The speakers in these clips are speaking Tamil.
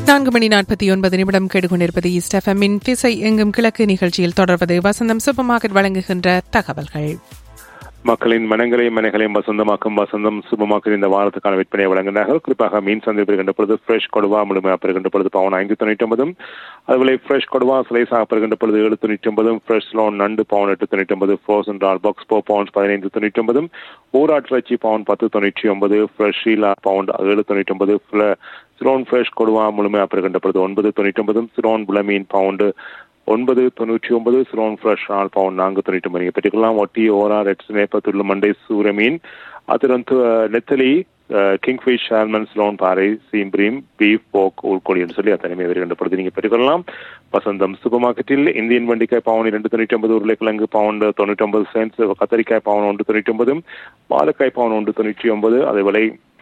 நான்கு மணி நாற்பத்தி ஒன்பது நிமிடம் கேட்டுக்கொண்டிருப்பது ஈஸ்ட் எஃப்எம்மின் திசை எங்கும் கிழக்கு நிகழ்ச்சியில் தொடர்வது வசந்தம் சூப்பர் மார்க்கெட் வழங்குகின்ற தகவல்கள் மக்களின் மனங்களையும் மனைகளையும் வசந்தமாக்கும் வசந்தம் சுபமாக்கும் இந்த வாரத்துக்கான விற்பனையை வழங்குகிறார்கள் குறிப்பாக மீன் சந்தை பெறுகின்ற பொழுது ஃப்ரெஷ் கொடுவா முழுமையாக பெறுகின்ற பொழுது பவுன் ஐந்து தொண்ணூற்றி ஒன்பதும் அதுபோல ஃப்ரெஷ் கொடுவா ஸ்லைஸாக பெறுகின்ற பொழுது ஏழு தொண்ணூற்றி ஒன்பதும் ஃப்ரெஷ் லோன் நண்டு பவுன் எட்டு தொண்ணூற்றி ஒன்பது frozen dal box four pounds பதினைந்து தொண்ணூற்றி ஒன்பதும் ஊராட்சி பவுன் பத்து தொண்ணூற்றி ஒன்பது ஃப்ரெஷ் ஷீலா பவுண்ட் ஏழு தொண்ணூற்றி ஒன்பது சிரோன் ஃப்ரெஷ் கொடுவா முழுமையாக பெறுகின்ற பொழுது ஒன்பது தொண்ணூற்றி ஒன்பதும் சிரோன் புலமீன் பவுண்டு ஒன்பது தொண்ணூற்றி ஒன்பது சிலோன் ஃப்ரெஷ் ஆல் பவுண்ட் நான்கு தொண்ணூற்றி ஒன்பது பெற்றுக்கலாம் ஒட்டி ஓரா ரெட் ஸ்னேப்பத்துள்ள மண்டை சூரமீன் ಅದರಂತೂ ನೆತ್ತಲಿ கிங் ஃபிஷ் சால்மன் ஸ்லோன் பாறை சீம்பிரீம் பீஃப் போக் ஊர்கோழி என்று சொல்லி அத்தனை வருகின்ற பொழுது நீங்கள் பெற்றுக்கொள்ளலாம் வசந்தம் சூப்பர் மார்க்கெட்டில் இந்தியன் வண்டிக்காய் பவுன் இரண்டு தொண்ணூற்றி ஒன்பது உருளைக்கிழங்கு பவுண்ட் தொண்ணூற்றி ஒன்பது சென்ட்ஸ் கத்தரிக்காய் பவுன் ஒன்று தொண்ணூற்றி ஒன்பது பாலக்காய் பவுன் ஒன்று தொண்ணூற்றி ஒன்பது அதேவேளை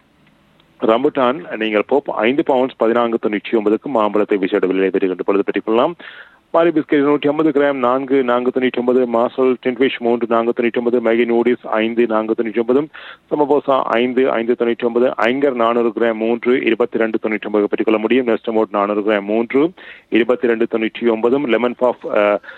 ரம்புட்டான் நீங்கள் போப் ஐந்து பவுண்ட்ஸ் பதினான்கு தொண்ணூற்றி ஒன்பதுக்கு மாம்பழத்தை விசேட விலையை பெறுகின்ற பொழுது பெற்றுக்கொள்ளலாம் மாரி பிஸ்கெட் நூற்றி ஐம்பது கிராம் நான்கு நான்கு தொண்ணூற்றி ஒன்பது மாசல் டென்ஃபிஷ் மூன்று நான்கு தொண்ணூற்றி ஒன்பது மேகி நூடில்ஸ் ஐந்து நான்கு தொண்ணூற்றி ஒன்பது சமபோசா ஐந்து ஐந்து தொண்ணூற்றி ஒன்பது ஐங்கர் நானூறு கிராம் மூன்று இருபத்தி ரெண்டு தொண்ணூற்றி ஒன்பது பெற்றுக்கொள்ள முடியும் நெஸ்டமோட் நானூறு கிராம் மூன்று இருபத்தி ரெண்டு தொண்ணூற்றி ஒன்பதும் லெமன் பாஃப்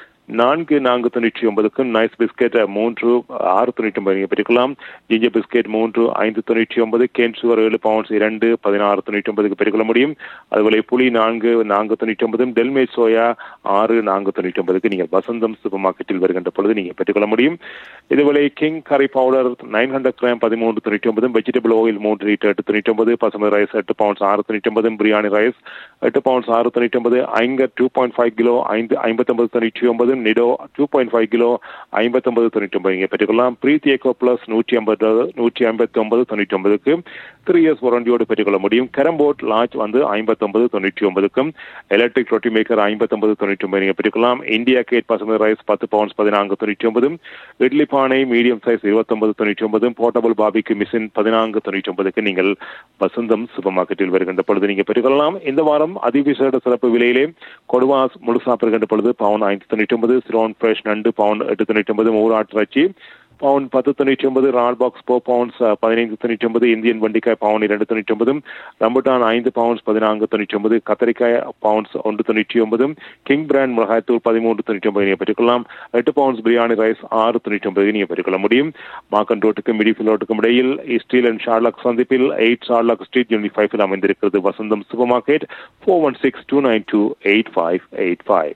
நான்கு நான்கு தொண்ணூற்றி ஒன்பதுக்கு நைஸ் பிஸ்கெட் மூன்று ஆறு தொண்ணூற்றி ஒன்பது நீங்கள் பெற்றுக்கலாம் ஜிஞ்சர் பிஸ்கெட் மூன்று ஐந்து தொண்ணூற்றி ஒன்பது கேன் சுகர் ஏழு பவுண்ட்ஸ் இரண்டு பதினாறு தொண்ணூற்றி ஒன்பதுக்கு பெற்றுக்கொள்ள முடியும் அதுபோல புளி நான்கு நான்கு தொண்ணூற்றி ஒன்பதும் டெல்மே சோயா ஆறு நான்கு தொண்ணூற்றி ஒன்பதுக்கு நீங்கள் வசந்தம் சூப்பர் மார்க்கெட்டில் வருகின்ற பொழுது நீங்கள் பெற்றுக்கொள்ள முடியும் இதுபோல கிங் கறி பவுடர் நைன் ஹண்ட்ரட் கிராம் பதிமூன்று தொண்ணூற்றி ஒன்பதும் வெஜிடபிள் ஆயில் மூன்று லிட்டர் எட்டு தொண்ணூற்றி ஒன்பது பசுமை ரைஸ் எட்டு பவுண்ட்ஸ் ஆறு தொண்ணூற்றி ஒன்பதும் பிரியாணி ரைஸ் எட்டு பவுண்ட்ஸ் ஆறு தொண்ணூற்றி ஒன்பது ஐங்கர் டூ பாயிண்ட் ஃபைவ் கிலோ ஐந்து ஐம்பத்தொன்பது தொண்ணூற்றி ஒன்பது Nido two point five kilo ஐம்பத்தொன்பது தொண்ணூற்றி ஒன்பது இங்கே பெற்றுக்கொள்ளலாம் பிரீத்தி ஏக்கோ பிளஸ் நூற்றி ஐம்பது நூற்றி ஐம்பத்தி ஒன்பது தொண்ணூற்றி ஒன்பதுக்கு த்ரீ இயர்ஸ் வாரண்டியோடு பெற்றுக்கொள்ள முடியும் கேரம்போர்ட் லான்ச் வந்து ஐம்பத்தொன்பது தொண்ணூற்றி ஒன்பதுக்கும் எலக்ட்ரிக் ரொட்டி மேக்கர் ஐம்பத்தொன்பது தொண்ணூற்றி ஒன்பது நீங்கள் பெற்றுக்கலாம் இந்தியா கேட் பசுமை ரைஸ் பத்து பவுண்ட்ஸ் பதினான்கு தொண்ணூற்றி ஒன்பதும் இட்லி பானை மீடியம் சைஸ் இருபத்தொன்பது தொண்ணூற்றி ஒன்பதும் போர்ட்டபிள் பாபிக்கு மிஷின் பதினான்கு தொண்ணூற்றி ஒன்பதுக்கு நீங்கள் வசந்தம் சூப்பர் மார்க்கெட்டில் வருகின்ற பொழுது நீங்கள் பெற்றுக்கொள்ளலாம் இந்த வாரம் அதிவிசேட சிறப்பு விலையிலே கொடுவாஸ் முழுசா பெறுகின்ற பொழுது பவுன் ஐந்து தொண்ணூற்றி ஒன்பது சிரோன் ஃப்ரெஷ் நண்டு பவுண்ட் எட்டு தொண்ணூற்றி ஒன்பது மூராட்டு இறைச்சி பவுண்ட் பத்து தொண்ணூற்றி ஒன்பது ரால் பாக்ஸ் ஃபோர் பவுண்ட்ஸ் பதினைந்து தொண்ணூற்றி ஒன்பது இந்தியன் வண்டிக்காய் பவுன் இரண்டு தொண்ணூற்றி ஒன்பதும் ரம்புட்டான் ஐந்து பவுண்ட்ஸ் பதினான்கு தொண்ணூற்றி ஒன்பது கத்தரிக்காய் பவுண்ட்ஸ் ஒன்று தொண்ணூற்றி ஒன்பதும் கிங் பிராண்ட் மிளகாய்த்தூள் பதிமூன்று தொண்ணூற்றி ஒன்பது நீங்கள் பெற்றுக்கொள்ளலாம் எட்டு பவுண்ட்ஸ் பிரியாணி ரைஸ் ஆறு தொண்ணூற்றி ஒன்பது நீங்கள் பெற்றுக்கொள்ள முடியும் மாக்கன் ரோட்டுக்கும் மிடிஃபில் ரோட்டுக்கும் இடையில் ஸ்டீல் அண்ட் ஷார்லாக் சந்திப்பில் எயிட் ஷார்லாக் ஸ்ட்ரீட் யூனிட் ஃபைவ்ல அமைந்திருக்கிறது Vasantham supermarket four one six two nine two eight five eight five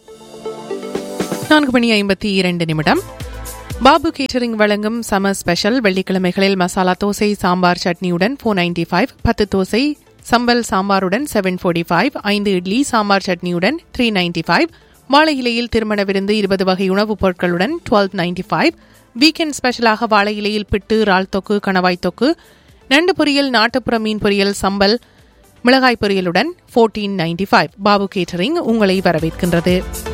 நான்கு மணி ஐம்பத்தி இரண்டு நிமிடம் பாபு கேட்டரிங் வழங்கும் சமர் ஸ்பெஷல் வெள்ளிக்கிழமைகளில் மசாலா தோசை சாம்பார் சட்னியுடன் ஃபோர் நைன்டி ஃபைவ் பத்து தோசை சம்பல் சாம்பாருடன் செவன் ஃபோர்ட்டி ஃபைவ் ஐந்து இட்லி சாம்பார் சட்னியுடன் த்ரீ நைன்டி ஃபைவ் வாழை இலையில் திருமண விருந்து இருபது வகை உணவுப் பொருட்களுடன் டுவெல் நைன்டி ஃபைவ் வீக்கெண்ட் ஸ்பெஷலாக வாழை இலையில் பிட்டு இறால் தொக்கு கணவாய் தொக்கு நண்டு பொரியல் நாட்டுப்புற மீன் பொரியல் சம்பல் மிளகாய் பொரியலுடன் fourteen ninety five Babu catering உங்களை வரவேற்கின்றது